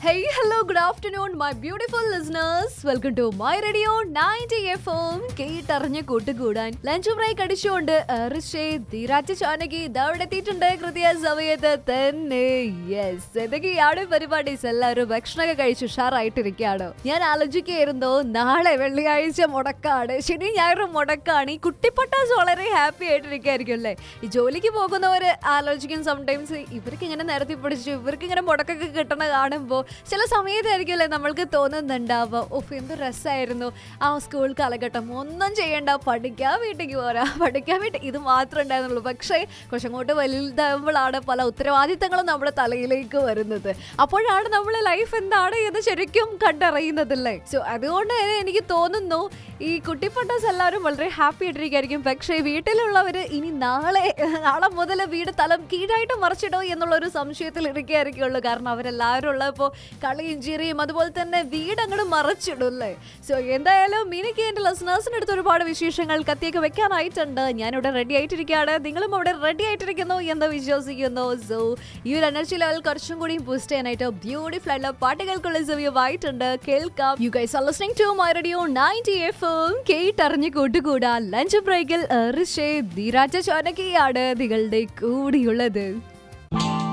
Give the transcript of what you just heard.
Hey, hello, good afternoon, my beautiful listeners. Welcome to my radio 90 FM. കേട്ടറിഞ്ഞ് കൂട്ടുകൂടാൻ lunch break അടിച്ചുകൊണ്ട് ഋഷേ ധീരാജ ചാനകി ഇതവിടെ എത്തിയിട്ടുണ്ട് കൃത്യ സമയത്ത് തന്നെ യെസ് എന്തൊക്കെയാണ് പരിപാടീസ് എല്ലാവരും ഭക്ഷണമൊക്കെ കഴിച്ച് ഉഷാറായിട്ടിരിക്കുകയാണോ ഞാൻ ആലോചിക്കുകയായിരുന്നു നാളെ വെള്ളിയാഴ്ച മുടക്കാണ് ശനി ഞായറും മുടക്കാണ് ഈ കുട്ടിപ്പട്ടാസ് വളരെ ഹാപ്പി ആയിട്ടിരിക്കുകയായിരിക്കും അല്ലേ ഈ ജോലിക്ക് പോകുന്നവർ ആലോചിക്കും സംടൈംസ് ഇവർക്ക് ഇങ്ങനെ നിരത്തി പിടിച്ചു ഇവർക്ക് ഇങ്ങനെ മുടക്കൊക്കെ കിട്ടണ കാണുമ്പോൾ ചില സമയത്തായിരിക്കുമല്ലേ നമ്മൾക്ക് തോന്നുന്നുണ്ടാവുക ഓഫ് എന്ത് രസമായിരുന്നു ആ സ്കൂൾ കാലഘട്ടം ഒന്നും ചെയ്യണ്ട പഠിക്കാൻ വീട്ടിലേക്ക് പോരാ പഠിക്കാൻ വീട്ടിൽ ഇത് മാത്രമേ ഉണ്ടായിരുന്നുള്ളൂ പക്ഷേ കുറച്ചങ്ങോട്ട് വലുതാകുമ്പോഴാണ് പല ഉത്തരവാദിത്തങ്ങളും നമ്മുടെ തലയിലേക്ക് വരുന്നത് അപ്പോഴാണ് നമ്മളെ ലൈഫ് എന്താണ് എന്ന് ശരിക്കും കണ്ടറിയുന്നതല്ലേ സോ അതുകൊണ്ട് തന്നെ എനിക്ക് തോന്നുന്നു ഈ കുട്ടിപ്പട്ടാസ് എല്ലാവരും വളരെ ഹാപ്പി ആയിട്ടിരിക്കും പക്ഷേ വീട്ടിലുള്ളവർ ഇനി നാളെ നാളെ മുതൽ വീട് തലം കീഴായിട്ട് മറിച്ചിടോ എന്നുള്ള ഒരു സംശയത്തിൽ ഇരിക്കുകയായിരിക്കുള്ളൂ കാരണം അവരെല്ലാവരും ഉള്ളപ്പോൾ കളിയും ചിരിയും അതുപോലെ തന്നെ വീട് അങ്ങോട്ട് മറച്ചിടും അല്ലേ സോ എന്തായാലും എനിക്ക് എൻ്റെ ലിസണേഴ്സിൻ്റെ അടുത്ത് ഒരുപാട് വിശേഷങ്ങൾ കത്തിയൊക്കെ വെക്കാനായിട്ടുണ്ട് ഞാനിവിടെ റെഡി ആയിട്ടിരിക്കുകയാണ് നിങ്ങളും അവിടെ റെഡി ആയിട്ടിരിക്കുന്നു എന്ന് വിശ്വസിക്കുന്നു സോ ഈ ഒരു എനർജി ലെവൽ കുറച്ചും കൂടി ബൂസ്റ്റ് ചെയ്യാനായിട്ട് ബ്യൂട്ടിഫുൾ ആയിട്ടുള്ള പാട്ടുകൾക്കുള്ള സമയമായിട്ടുണ്ട് കേൾക്കാം you guys are listening to my radio 90 എഫും കേട്ടറിഞ്ഞ് കൂട്ടുകൂടാ ലഞ്ച് ബ്രേക്കിൽ ഋഷേ ധീരാജ ചോനക്കിയാണ് നിങ്ങളുടെ കൂടിയുള്ളത്